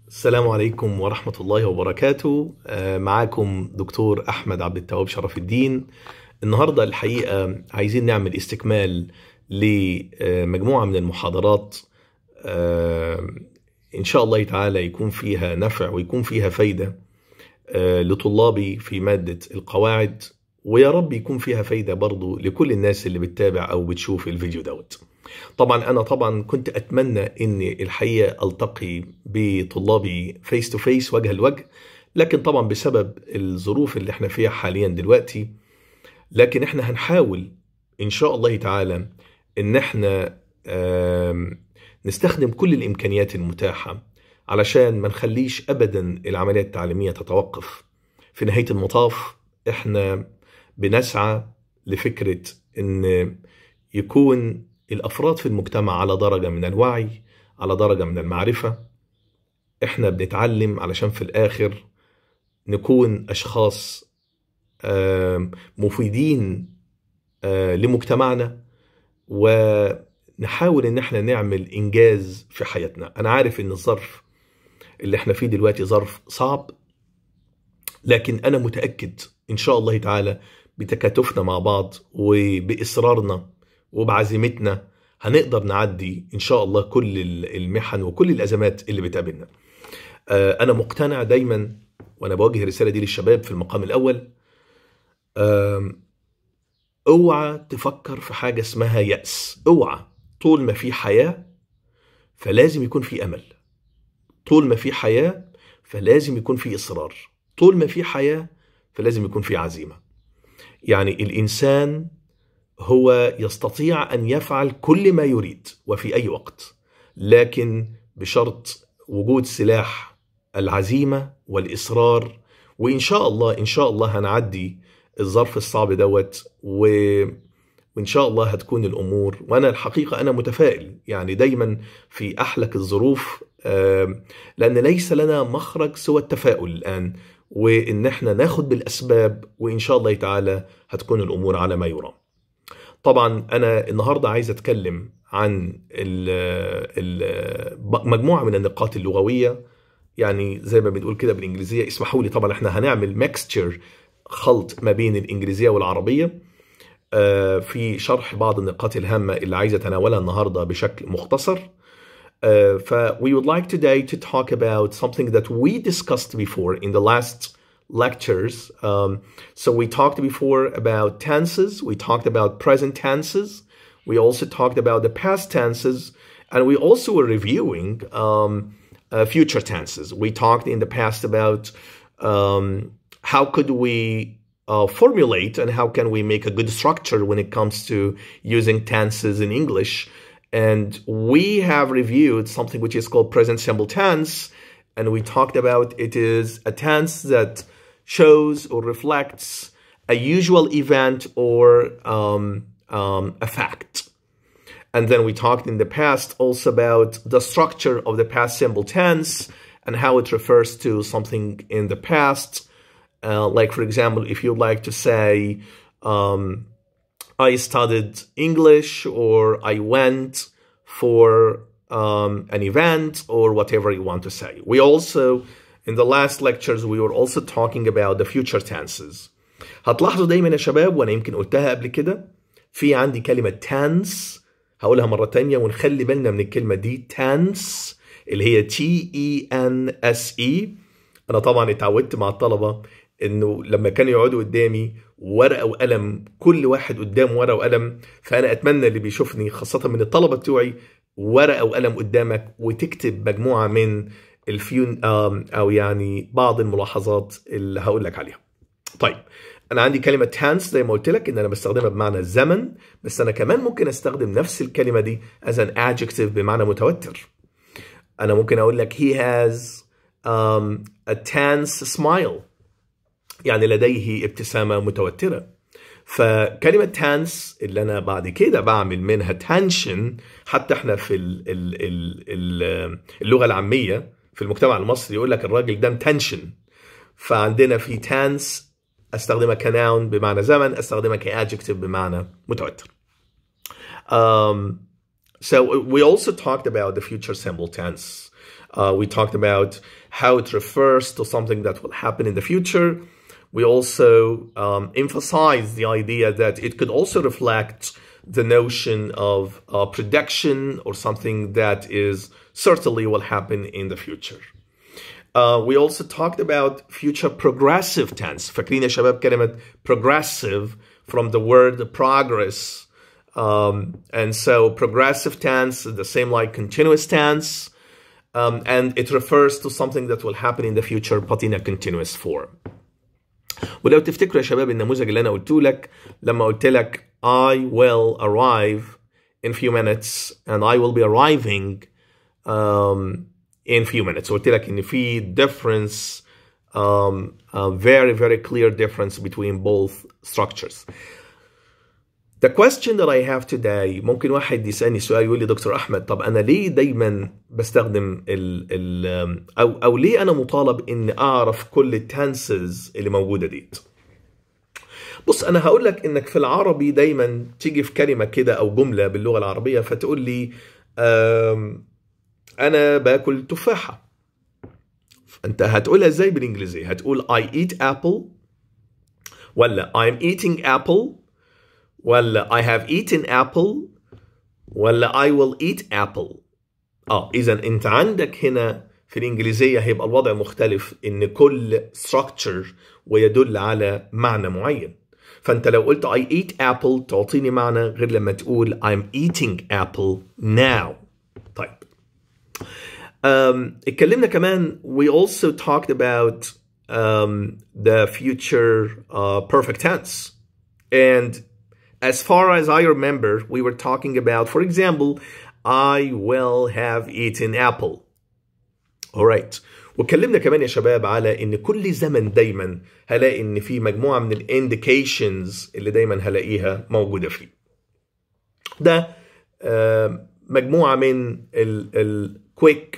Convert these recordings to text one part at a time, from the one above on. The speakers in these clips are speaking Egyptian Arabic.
السلام عليكم ورحمة الله وبركاته آه، معاكم دكتور أحمد عبد التواب شرف الدين النهاردة الحقيقة عايزين نعمل استكمال لمجموعة من المحاضرات آه، إن شاء الله تعالى يكون فيها نفع ويكون فيها فايدة آه، لطلابي في مادة القواعد ويا رب يكون فيها فايدة برضو لكل الناس اللي بتتابع أو بتشوف الفيديو دوت طبعا انا طبعا كنت اتمنى ان الحقيقه التقي بطلابي فيس تو فيس وجها لوجه لكن طبعا بسبب الظروف اللي احنا فيها حاليا دلوقتي لكن احنا هنحاول ان شاء الله تعالى ان احنا آم، نستخدم كل الامكانيات المتاحه علشان ما نخليش ابدا العمليه التعليميه تتوقف في نهايه المطاف احنا بنسعى لفكره ان يكون الافراد في المجتمع على درجه من الوعي على درجه من المعرفه احنا بنتعلم علشان في الاخر نكون اشخاص آم، مفيدين آه، لمجتمعنا ونحاول ان احنا نعمل انجاز في حياتنا انا عارف ان الظرف اللي احنا فيه دلوقتي ظرف صعب لكن انا متاكد ان شاء الله تعالى بتكاتفنا مع بعض وباصرارنا وبعزيمتنا هنقدر نعدي ان شاء الله كل المحن وكل الازمات اللي بتقابلنا. آه، انا مقتنع دايما وانا بوجه الرساله دي للشباب في المقام الاول آم، اوعى تفكر في حاجه اسمها يأس، اوعى طول ما في حياه فلازم يكون في امل. طول ما في حياه فلازم يكون في اصرار. طول ما في حياه فلازم يكون في عزيمه. يعني الانسان هو يستطيع ان يفعل كل ما يريد وفي اي وقت لكن بشرط وجود سلاح العزيمه والاصرار وان شاء الله ان شاء الله هنعدي الظرف الصعب دوت و... وان شاء الله هتكون الامور وانا الحقيقه انا متفائل يعني دايما في احلك الظروف آم، لان ليس لنا مخرج سوى التفاؤل الان وان احنا ناخد بالاسباب وان شاء الله تعالى هتكون الامور على ما يرام طبعا انا النهارده عايز اتكلم عن ال ال مجموعه من النقاط اللغويه يعني زي ما بنقول كده بالانجليزيه اسمحوا لي طبعا احنا هنعمل ميكستشر خلط ما بين الانجليزيه والعربيه آه، في شرح بعض النقاط الهامه اللي عايز اتناولها النهارده بشكل مختصر Uh, ف we would like today to talk about something that we discussed before in the last lectures. Um, so we talked before about tenses, we talked about present tenses, we also talked about the past tenses, and we also were reviewing um, uh, future tenses. We talked in the past about um, how could we uh, formulate and how can we make a good structure when it comes to using tenses in English. And we have reviewed something which is called present simple tense. And we talked about it is a tense that shows or reflects a usual event or um, um, a fact. And then we talked in the past also about the structure of the past simple tense and how it refers to something in the past. Uh, like, for example, if you'd like to say, um, I studied English or I went for um, an event or whatever you want to say. We also, in the last lectures, we were also talking about the future tenses. هتلاحظوا دايما يا شباب وانا يمكن قلتها قبل كده في عندي كلمة tense هقولها مرة تانية ونخلي بالنا من الكلمة دي tense اللي هي T E N S E انا طبعا اتعودت مع الطلبة انه لما كانوا يقعدوا قدامي ورقه وقلم كل واحد قدامه ورقه وقلم فانا اتمنى اللي بيشوفني خاصه من الطلبه بتوعي ورقه وقلم قدامك وتكتب مجموعه من الفيون آم، او يعني بعض الملاحظات اللي هقول لك عليها. طيب انا عندي كلمه tense زي ما قلت لك ان انا بستخدمها بمعنى الزمن بس انا كمان ممكن استخدم نفس الكلمه دي as an adjective بمعنى متوتر. انا ممكن اقول لك he has um, a tense smile يعني لديه ابتسامة متوترة فكلمة تانس اللي أنا بعد كده بعمل منها تنشن حتى احنا في ال ال ال ال اللغة العامية في المجتمع المصري يقول لك الراجل ده متنشن فعندنا في تانس استخدمها كناون بمعنى زمن استخدمها كادجكتيف بمعنى متوتر. Um, so we also talked about the future simple tense. Uh, we talked about how it refers to something that will happen in the future. We also um, emphasized the idea that it could also reflect the notion of uh, prediction or something that is certainly will happen in the future. Uh, we also talked about future progressive tense. فاكرين يا شباب كلمة progressive from the word progress. Um, and so progressive tense is the same like continuous tense. Um, and it refers to something that will happen in the future but in a continuous form. ولو تفتكروا يا شباب النموذج اللي انا قلته لك لما قلت لك I will arrive in few minutes and I will be arriving um, in few minutes قلت لك ان في difference um, a very very clear difference between both structures The question that I have today ممكن واحد يسألني سؤال يقول لي دكتور أحمد طب أنا ليه دايما بستخدم ال ال أو أو ليه أنا مطالب إن أعرف كل التنسز اللي موجودة ديت؟ بص أنا هقول لك إنك في العربي دايما تيجي في كلمة كده أو جملة باللغة العربية فتقول لي أنا باكل تفاحة أنت هتقولها إزاي بالإنجليزية؟ هتقول I eat apple ولا I'm eating apple ولا I have eaten apple ولا I will eat apple اه اذا انت عندك هنا في الانجليزيه هيبقى الوضع مختلف ان كل structure ويدل على معنى معين فانت لو قلت I eat apple تعطيني معنى غير لما تقول I'm eating apple now طيب um, اتكلمنا كمان we also talked about um, the future uh, perfect tense and as far as I remember, we were talking about, for example, I will have eaten apple. Alright. واتكلمنا كمان يا شباب على ان كل زمن دايما هلاقي ان في مجموعه من الانديكيشنز اللي دايما هلاقيها موجوده فيه. ده مجموعه من الكويك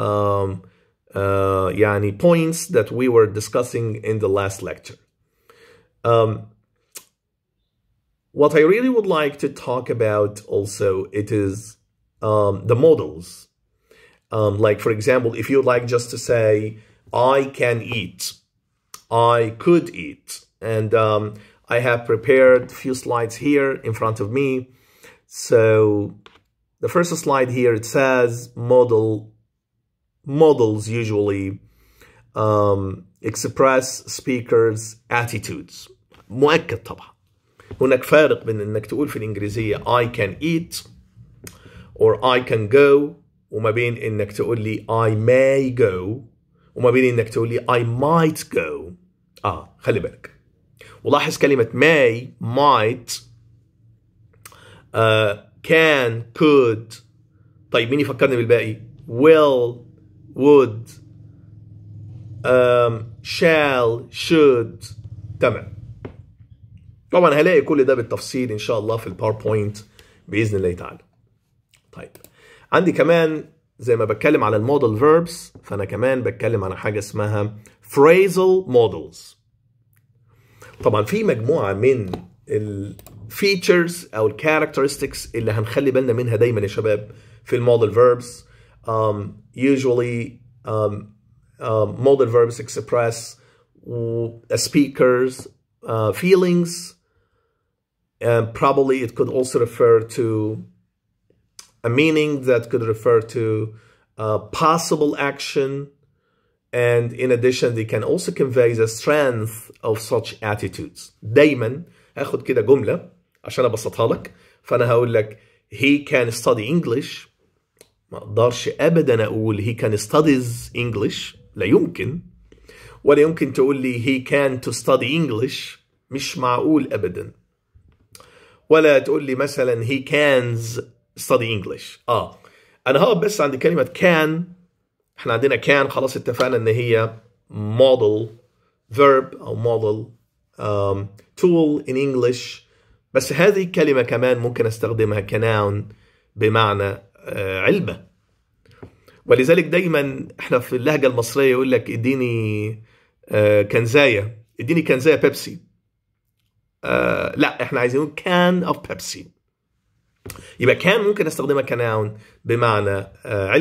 يعني points that we were discussing in the last lecture. Um, what I really would like to talk about also it is um, the models. Um, like for example, if you like just to say I can eat, I could eat, and um, I have prepared a few slides here in front of me. So the first slide here it says model models usually um, express speakers' attitudes. مؤكد طبعا. هناك فارق بين انك تقول في الانجليزيه I can eat or I can go وما بين انك تقول لي I may go وما بين انك تقول لي I might go اه خلي بالك ولاحظ كلمة may might uh, can could طيب مين يفكرني بالباقي will would um, shall should تمام طبعا هلاقي كل ده بالتفصيل ان شاء الله في الباوربوينت باذن الله تعالى طيب عندي كمان زي ما بتكلم على الموديل فيربس فانا كمان بتكلم على حاجه اسمها phrasal models طبعا في مجموعه من الفيتشرز او الكاركترستكس اللي هنخلي بالنا منها دايما يا شباب في الموديل فيربس um, usually um, um, modal verbs express a speaker's uh, feelings and probably it could also refer to a meaning that could refer to uh, possible action and in addition they can also convey the strength of such attitudes دايما هاخد كده جملة عشان ابسطها لك فانا هقول لك he can study English ما اقدرش ابدا اقول he can studies English لا يمكن ولا يمكن تقول لي he can to study English مش معقول ابدا ولا تقول لي مثلا he cans study English اه انا هقف بس عند كلمة can احنا عندنا can خلاص اتفقنا ان هي model verb او model um, tool in English بس هذه الكلمة كمان ممكن استخدمها كناون بمعنى آه علبة ولذلك دايما احنا في اللهجة المصرية يقول لك اديني آه كنزاية اديني كنزاية بيبسي آه لا احنا عايزين نقول كان اوف بيبسي يبقى كان ممكن استخدمها كناون بمعنى آه علبة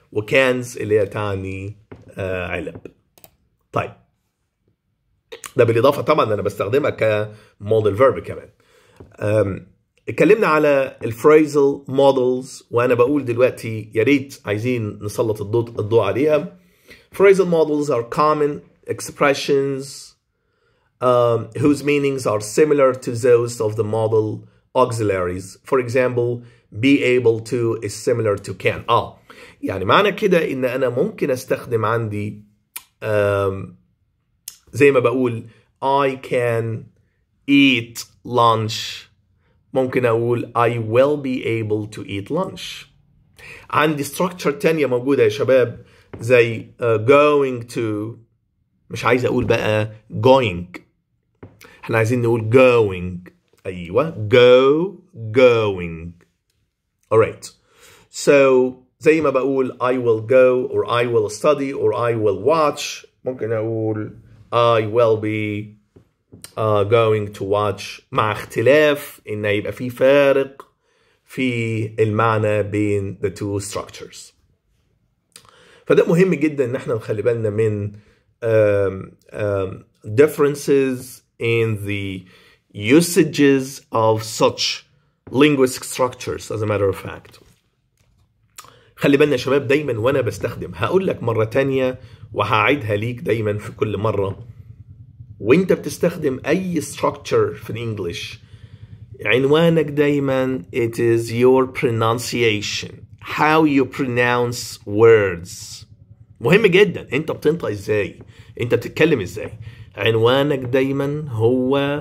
وكانز اللي هي تعني آه علب طيب ده بالاضافه طبعا انا بستخدمها كموديل فيرب كمان اتكلمنا على الفريزل مودلز وانا بقول دلوقتي يا ريت عايزين نسلط الضوء الضوء عليها phrasal models are common expressions um, whose meanings are similar to those of the model auxiliaries for example be able to is similar to can اه يعني معنى كده ان انا ممكن استخدم عندي um, زي ما بقول I can eat lunch ممكن أقول I will be able to eat lunch عندي structure تانية موجودة يا شباب زي uh, going to مش عايز أقول بقى going احنا عايزين نقول going أيوة go going alright so زي ما بقول I will go or I will study or I will watch ممكن أقول I will be uh, going to watch مع اختلاف ان يبقى في فارق في المعنى بين the two structures فده مهم جدا ان احنا نخلي بالنا من um, um, differences in the usages of such linguistic structures as a matter of fact خلي بالنا يا شباب دايما وانا بستخدم هقول لك مره تانية وهعيدها ليك دايما في كل مره وانت بتستخدم اي structure في الانجليش عنوانك دايما it is your pronunciation how you pronounce words مهم جدا انت بتنطق ازاي انت بتتكلم ازاي عنوانك دايما هو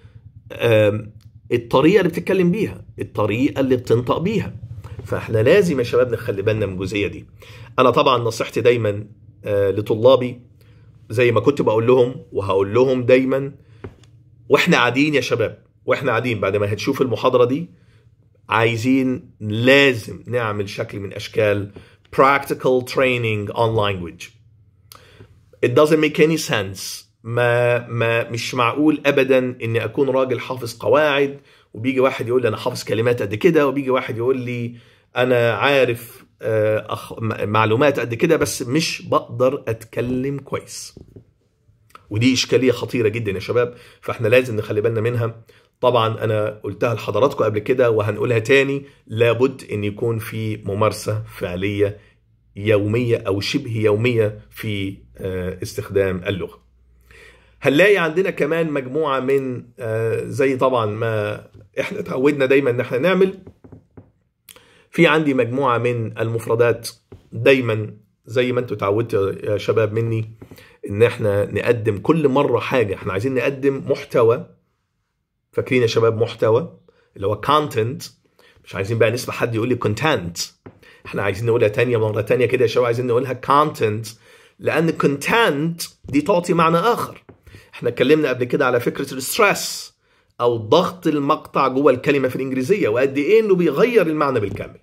الطريقه اللي بتتكلم بيها الطريقه اللي بتنطق بيها فاحنا لازم يا شباب نخلي بالنا من الجزئيه دي انا طبعا نصيحتي دايما لطلابي زي ما كنت بقول لهم وهقول لهم دايما واحنا قاعدين يا شباب واحنا قاعدين بعد ما هتشوف المحاضره دي عايزين لازم نعمل شكل من اشكال practical training on language it doesn't make any sense ما ما مش معقول ابدا اني اكون راجل حافظ قواعد وبيجي واحد يقول لي انا حافظ كلمات قد كده وبيجي واحد يقول لي انا عارف أخ... معلومات قد كده بس مش بقدر اتكلم كويس ودي اشكاليه خطيره جدا يا شباب فاحنا لازم نخلي بالنا منها طبعا انا قلتها لحضراتكم قبل كده وهنقولها تاني لابد ان يكون في ممارسه فعليه يوميه او شبه يوميه في استخدام اللغه هنلاقي عندنا كمان مجموعه من زي طبعا ما احنا اتعودنا دايما ان احنا نعمل في عندي مجموعة من المفردات دايما زي ما انتوا اتعودتوا يا شباب مني ان احنا نقدم كل مرة حاجة احنا عايزين نقدم محتوى فاكرين يا شباب محتوى اللي هو content مش عايزين بقى نسمع حد يقول لي content احنا عايزين نقولها تانية مرة تانية كده يا شباب عايزين نقولها content لان content دي تعطي معنى اخر احنا اتكلمنا قبل كده على فكرة الستريس او ضغط المقطع جوه الكلمه في الانجليزيه وقد ايه انه بيغير المعنى بالكامل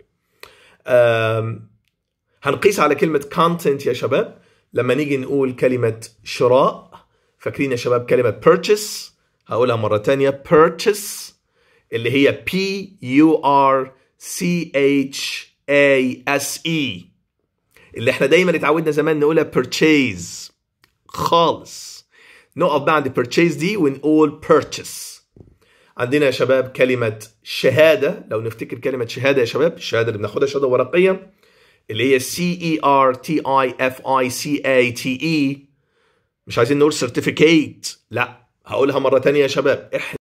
هنقيس على كلمه content يا شباب لما نيجي نقول كلمه شراء فاكرين يا شباب كلمه purchase هقولها مره تانية purchase اللي هي P U R C H A S E اللي احنا دايما اتعودنا زمان نقولها purchase خالص نقف بعد purchase دي ونقول purchase عندنا يا شباب كلمة شهادة لو نفتكر كلمة شهادة يا شباب الشهادة اللي بناخدها شهادة ورقية اللي هي C E R T I F I C A T E مش عايزين نقول certificate لا هقولها مرة تانية يا شباب احنا